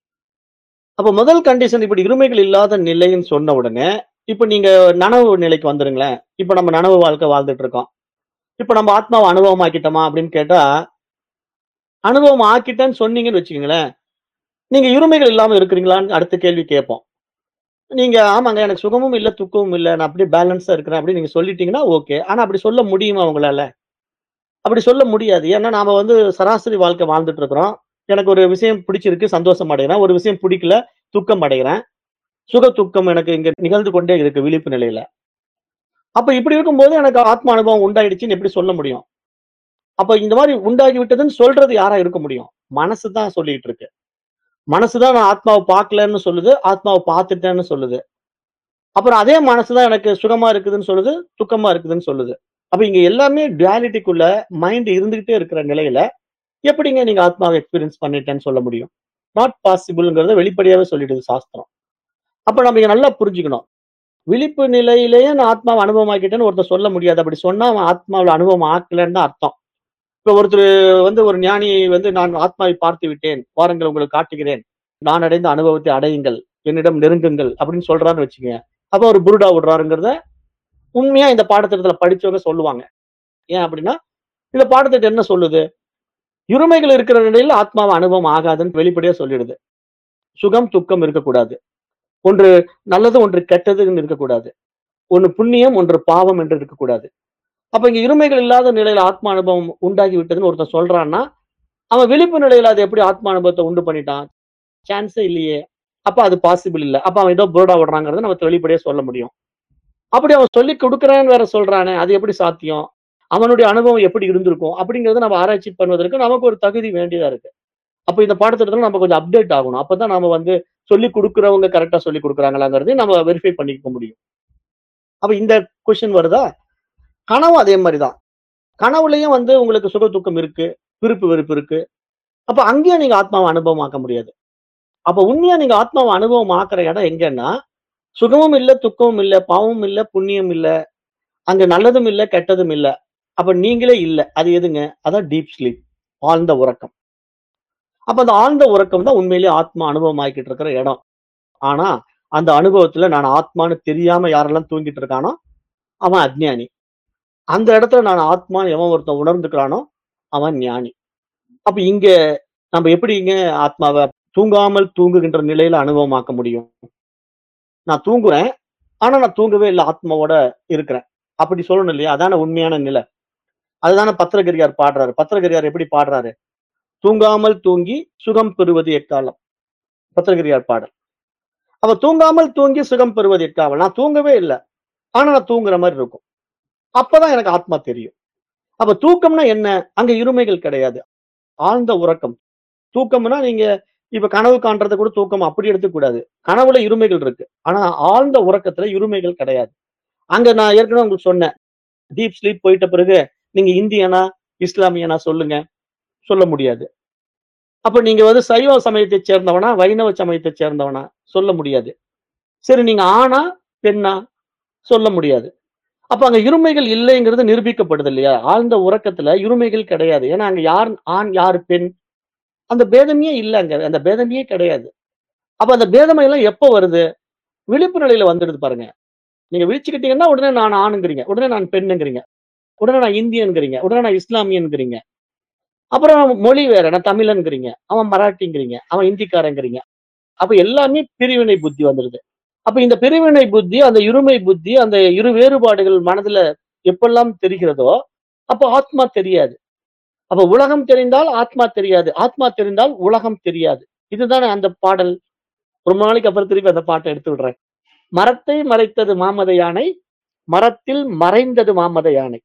அப்ப முதல் கண்டிஷன் இப்படி இருமைகள் இல்லாத நிலைன்னு சொன்ன உடனே, இப்ப நீங்க நனவு நிலைக்கு வந்துருங்களேன். இப்ப நம்ம நனவு வாழ்க்கை வாழ்ந்துட்டு இருக்கோம். இப்ப நம்ம ஆத்மாவ அனுபவம் ஆக்கிட்டோமா அப்படின்னு கேட்டா, அனுபவம் ஆக்கிட்டேன்னு சொன்னீங்கன்னு வச்சுக்கங்களேன், நீங்க இருமைகள் இல்லாம இருக்கிறீங்களான்னு அடுத்த கேள்வி கேட்போம். நீங்க ஆமாங்க எனக்கு சுகமும் இல்ல, துக்கமும் இல்ல. நான் அப்படியே பேலன்ஸா இருக்கிறேன் அப்படின்னு நீங்க சொல்லிட்டீங்கன்னா ஓகே. ஆனா அப்படி சொல்ல முடியுமா உங்களால? அப்படி சொல்ல முடியாது. ஏன்னா நாம வந்து சராசரி வாழ்க்கை வாழ்ந்துட்டு இருக்கிறோம். எனக்கு ஒரு விஷயம் பிடிச்சிருக்கு, சந்தோஷம் அடைகிறேன். ஒரு விஷயம் பிடிக்கல, துக்கம் அடைகிறேன். சுக, துக்கம் எனக்கு இங்க நிகழ்ந்து கொண்டே இருக்கு விழிப்பு நிலையில. அப்ப இப்படி இருக்கும்போது எனக்கு ஆத்ம அனுபவம் உண்டாயிடுச்சுன்னு எப்படி சொல்ல முடியும்? அப்ப இந்த மாரி உண்டாகி விட்டதுன்னு சொல்றது யாரா இருக்க முடியும்? மனசு தான் சொல்லிட்டு இருக்கு. மனசு தான் நான் ஆத்மாவ பார்க்கலன்னு சொல்லுது, ஆத்மாவ பார்த்துட்டேன்னு சொல்லுது. அப்புறம் அதே மனசு தான் எனக்கு சுகமா இருக்குதுன்னு சொல்லுது, துக்கமா இருக்குதுன்னு சொல்லுது. அப்ப இங்க எல்லாமே டுயாலிட்டிக்குள்ள மைண்ட் இருந்துகிட்டே இருக்கிற நிலையில, எப்படிங்க நீங்க ஆத்மாவ எக்ஸ்பீரியன்ஸ் பண்ணிட்டேன்னு சொல்ல முடியும்? நாட் பாசிபிள்ங்கிறத வெளிப்படையாவே சொல்லிடுது சாஸ்திரம். அப்ப நம்ம இங்க நல்லா புரிஞ்சுக்கணும். விழிப்பு நிலையிலேயே நான் ஆத்மாவ அனுபவமாக்கிட்டேன்னு ஒருத்தன் சொல்ல முடியாது. அப்படி சொன்னா அவன் ஆத்மாவுல அனுபவம் ஆக்கலன்னு தான் அர்த்தம். இப்ப ஒருத்தரு வந்து ஒரு ஞானி வந்து நான் ஆத்மாவை பார்த்து விட்டேன். வாருங்கள் உங்களுக்கு காட்டுகிறேன். நான் அடைந்த அனுபவத்தை அடையுங்கள். என்னிடம் நெருங்குங்கள் அப்படின்னு சொல்றான்னு வச்சுக்கங்க. அப்ப அவரு புருடா விடுறாருங்கிறத உண்மையா இந்த பாடத்திட்டத்துல படிச்சவங்க சொல்லுவாங்க. ஏன் அப்படின்னா, இந்த பாடத்திட்டம் என்ன சொல்லுது? இருமைகள் இருக்கிற நிலையில ஆத்மாவ அனுபவம் ஆகாதுன்னு வெளிப்படையா சொல்லிடுது. சுகம், துக்கம் இருக்கக்கூடாது. ஒன்று நல்லது ஒன்று கெட்டதுன்னு இருக்கக்கூடாது ஒன்று புண்ணியம் ஒன்று பாவம் என்று இருக்கக்கூடாது அப்ப இங்க இருமைகள் இல்லாத நிலையில ஆத்ம அனுபவம் உண்டாகி விட்டதுன்னு ஒருத்தன் சொல்றான்னா அவன் விழிப்பு நிலையில அது எப்படி ஆத்ம அனுபவத்தை உண்டு பண்ணிட்டான் சான்ஸே இல்லையே அப்ப அது பாசிபிள் இல்ல அப்ப அவன் ஏதோ போர்டா விடுறாங்கிறத நம்ம வெளிப்படையா சொல்ல முடியும் அப்படி அவன் சொல்லி கொடுக்குறேன்னு வேற சொல்றானே அது எப்படி சாத்தியம் அவனுடைய அனுபவம் எப்படி இருந்திருக்கும் அப்படிங்கறத நம்ம ஆராய்ச்சி பண்ணுவதற்கு நமக்கு ஒரு தகுதி வேண்டியதா இருக்கு அப்ப இந்த பாடத்திட்டத்துல நம்ம கொஞ்சம் அப்டேட் ஆகணும் அப்பதான் நாம வந்து சொல்லி கொடுக்குறவங்க கரெக்டா சொல்லி கொடுக்குறாங்களாங்கிறதையும் நம்ம வெரிஃபை பண்ணிக்க முடியும் அப்ப இந்த கொஸ்டின் வருதா கனவு அதே மாதிரிதான் கனவுலயும் வந்து உங்களுக்கு சுக துக்கம் இருக்கு விருப்பு வெறுப்பு இருக்கு அப்ப அங்கேயும் நீங்க ஆத்மாவை அனுபவமாக்க முடியாது அப்ப உண்மையா நீங்க ஆத்மாவை அனுபவம் ஆக்குற இடம் எங்கன்னா சுகமும் இல்ல துக்கமும் இல்ல பாவமும் இல்ல புண்ணியம் இல்ல அங்க நல்லதும் இல்ல கெட்டதும் இல்ல அப்ப நீங்களே இல்ல அது எதுங்க அதான் டீப் ஸ்லீப் ஆழ்ந்த உறக்கம் அப்ப அந்த ஆழ்ந்த உறக்கம் தான் உண்மையிலேயே ஆத்மா அனுபவம் ஆக்கிட்டு இருக்கிற இடம் ஆனா அந்த அனுபவத்துல நான் ஆத்மான்னு தெரியாம யாரெல்லாம் தூங்கிட்டு இருக்கானோ அவன் அஜ்ஞானி அந்த இடத்துல நான் ஆத்மான்னு எவன் ஒருத்தன் உணர்ந்துக்கிறானோ அவன் ஞானி அப்ப இங்க நம்ம எப்படிங்க ஆத்மாவை தூங்காமல் தூங்குகின்ற நிலையில அனுபவமாக்க முடியும் நான் தூங்குறேன் ஆனா நான் தூங்கவே இல்லை ஆத்மாவோட இருக்கிறேன் அப்படி சொல்லணும் இல்லையா அதான உண்மையான நிலை அதுதானே பத்திரகிரியார் பாடுறாரு பத்திரகிரியார் எப்படி பாடுறாரு தூங்காமல் தூங்கி சுகம் பெறுவது எக்காலம் பத்திரகிரியார் பாடல் அவ தூங்காமல் தூங்கி சுகம் பெறுவது எக்காலம் நான் தூங்கவே இல்லை ஆனா நான் தூங்குற மாதிரி இருக்கும் அப்பதான் எனக்கு ஆத்மா தெரியும் அப்ப தூக்கம்னா என்ன அங்க இருமைகள் கிடையாது ஆழ்ந்த உறக்கம் தூக்கம்னா நீங்க இப்ப கனவு காண்றதை கூட தூக்கம் அப்படி எடுத்துக்க கூடாது கனவுல இருமைகள் இருக்கு ஆனா ஆழ்ந்த உறக்கத்துல இருமைகள் கிடையாது அங்க நான் ஏற்கனவே உங்களுக்கு சொன்னேன் டீப் ஸ்லீப் போயிட்ட பிறகு நீங்க இந்தியனா இஸ்லாமியனா சொல்லுங்க சொல்ல முடியாது அப்ப நீங்க வந்து சைவ சமயத்தை சேர்ந்தவனா வைணவ சமயத்தை சேர்ந்தவனா சொல்ல முடியாது சரி நீங்க ஆணா பெண்ணா சொல்ல முடியாது அப்ப அங்க இருமைகள் இல்லைங்கிறது நிரூபிக்கப்படுது இல்லையா ஆழ்ந்த உறக்கத்துல இருமைகள் கிடையாது ஏன்னா அங்க யார் ஆண் யார் பெண் அந்த பேதமே இல்ல அங்க அந்த பேதமே கிடையாது அப்ப அந்த பேதமை எல்லாம் எப்ப வருது விழிப்பு நிலையில வந்துடுது பாருங்க நீங்க விழிச்சுக்கிட்டீங்கன்னா உடனே நான் ஆணுங்கிறீங்க உடனே நான் பெண்ணுங்கிறீங்க உடனே நான் இந்தியன்கிறீங்க உடனே நான் இஸ்லாமியன்கிறீங்க அப்புறம் மொழி வேற நான் தமிழன்கிறீங்க அவன் மராட்டிங்கிறீங்க அவன் இந்திக்காரங்கிறீங்க அப்ப எல்லாமே பிரிவினை புத்தி வந்துடுது அப்ப இந்த பிரிவினை புத்தி அந்த இருமை புத்தி அந்த இரு வேறுபாடுகள் மனதுல எப்பெல்லாம் தெரிகிறதோ அப்போ ஆத்மா தெரியாது அப்ப உலகம் தெரிந்தால் ஆத்மா தெரியாது ஆத்மா தெரிந்தால் உலகம் தெரியாது இதுதானே அந்த பாடல் ரொம்ப நாளைக்கு அப்புறம் திருப்பி அந்த பாட்டை எடுத்து விடுறேன் மரத்தை மறைத்தது மாமத யானை மரத்தில் மறைந்தது மாமத யானை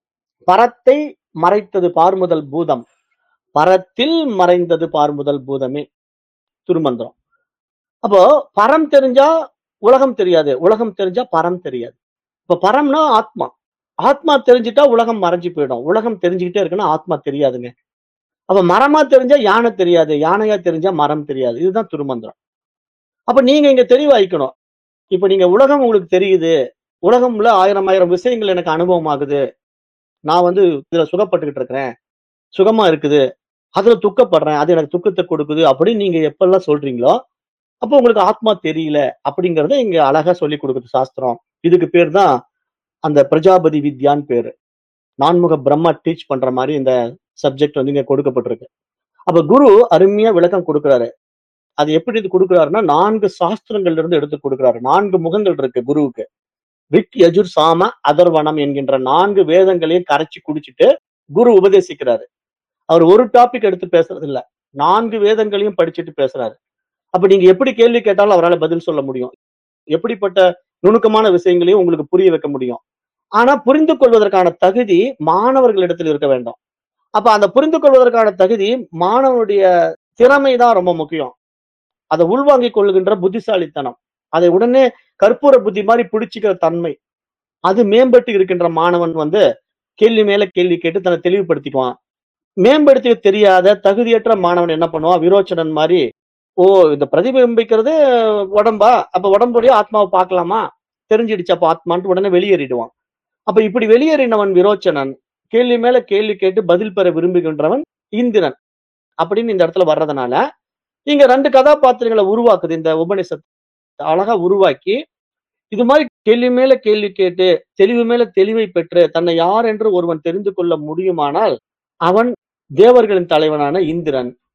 பரத்தை மறைத்தது பார்முதல் பூதம் பரத்தில் மறைந்தது பார்முதல் பூதமே திருமந்திரம் அப்போ பரம் தெரிஞ்சா உலகம் தெரியாது உலகம் தெரிஞ்சா பரம் தெரியாது இப்ப பரம்னா ஆத்மா ஆத்மா தெரிஞ்சிட்டா உலகம் மறைஞ்சு போயிடும் உலகம் தெரிஞ்சுக்கிட்டே இருக்குன்னா ஆத்மா தெரியாதுங்க அப்ப மரமா தெரிஞ்சா யானை தெரியாது யானையா தெரிஞ்சா மரம் தெரியாது இதுதான் திருமந்திரம் அப்ப நீங்க இங்க தெளிவாய்க்கணும் இப்ப நீங்க உலகம் உங்களுக்கு தெரியுது உலகம்ல ஆயிரம் ஆயிரம் விஷயங்கள் எனக்கு அனுபவம் ஆகுது நான் வந்து இதுல சுகப்பட்டுக்கிட்டு இருக்கிறேன் சுகமா இருக்குது அதுல துக்கப்படுறேன் அது எனக்கு துக்கத்தை கொடுக்குது அப்படின்னு நீங்க எப்பெல்லாம் சொல்றீங்களோ அப்போ உங்களுக்கு ஆத்மா தெரியல அப்படிங்கறத இங்க அழகா சொல்லி கொடுக்குது சாஸ்திரம் இதுக்கு பேர் தான் அந்த பிரஜாபதி வித்யான்னு பேரு நான்முக பிரம்மா டீச் பண்ற மாதிரி இந்த சப்ஜெக்ட் வந்து இங்க கொடுக்கப்பட்டிருக்கு அப்ப குரு அருமையா விளக்கம் கொடுக்குறாரு அது எப்படி இது கொடுக்குறாருன்னா நான்கு சாஸ்திரங்கள்ல இருந்து எடுத்து கொடுக்குறாரு நான்கு முகங்கள் இருக்கு குருவுக்கு ரிக் யஜுர் சாம அதர்வனம் என்கின்ற நான்கு வேதங்களையும் கரைச்சி குடிச்சிட்டு குரு உபதேசிக்கிறாரு அவர் ஒரு டாபிக் எடுத்து பேசுறது இல்ல நான்கு வேதங்களையும் படிச்சுட்டு பேசுறாரு அப்ப நீங்க எப்படி கேள்வி கேட்டாலும் அவரால் பதில் சொல்ல முடியும் எப்படிப்பட்ட நுணுக்கமான விஷயங்களையும் உங்களுக்கு புரிய வைக்க முடியும் ஆனா புரிந்து கொள்வதற்கான தகுதி மாணவர்களிடத்தில் இருக்க வேண்டும் அப்ப அந்த புரிந்து கொள்வதற்கான தகுதி மாணவனுடைய திறமை தான் ரொம்ப முக்கியம் அதை உள்வாங்கிக் கொள்கின்ற புத்திசாலித்தனம் அதை உடனே கற்பூர புத்தி மாதிரி பிடிச்சிக்கிற தன்மை அது மேம்பட்டு இருக்கின்ற மாணவன் வந்து கேள்வி மேல கேள்வி கேட்டு தன்னை தெளிவுபடுத்திக்குவான் மேம்படுத்தி தெரியாத தகுதியற்ற மாணவன் என்ன பண்ணுவான் விரோச்சனன் மாதிரி ஓ இந்த பிரதிபிம்பிக்கிறது உடம்பா அப்ப உடம்புடைய ஆத்மாவை பார்க்கலாமா தெரிஞ்சிடுச்சு அப்ப ஆத்மான்ட்டு உடனே வெளியேறிடுவான் அப்ப இப்படி வெளியேறினவன் விரோச்சனன் கேள்வி மேல கேள்வி கேட்டு பதில் பெற விரும்புகின்றவன் இந்திரன் அப்படின்னு இந்த இடத்துல வர்றதுனால இங்க ரெண்டு கதாபாத்திரங்களை உருவாக்குது இந்த உபனிஷத் அழகா உருவாக்கி இது மாதிரி கேள்வி மேல கேள்வி கேட்டு தெளிவு மேல தெளிவை பெற்று தன்னை யார் என்று ஒருவன் தெரிந்து கொள்ள முடியுமானால் அவன் தேவர்களின் தலைவனான இந்திரன்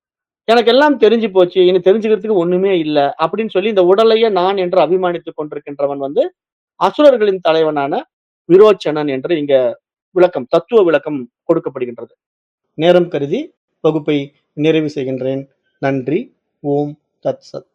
எனக்கு எல்லாம் தெரிஞ்சு போச்சு. இனி தெரிஞ்சுக்கிறதுக்கு ஒண்ணுமே இல்ல. அப்படின்னு சொல்லி இந்த உடலையே நான் என்று அபிமானித்துக் கொண்டிருக்கின்றவன் வந்து அசுரர்களின் தலைவனான விரோச்சனன் என்று இங்க விளக்கம், தத்துவ விளக்கம் கொடுக்கப்படுகின்றது. நேரம் கருதி வகுப்பை நிறைவு செய்கின்றேன். நன்றி. ஓம் தத் சத்.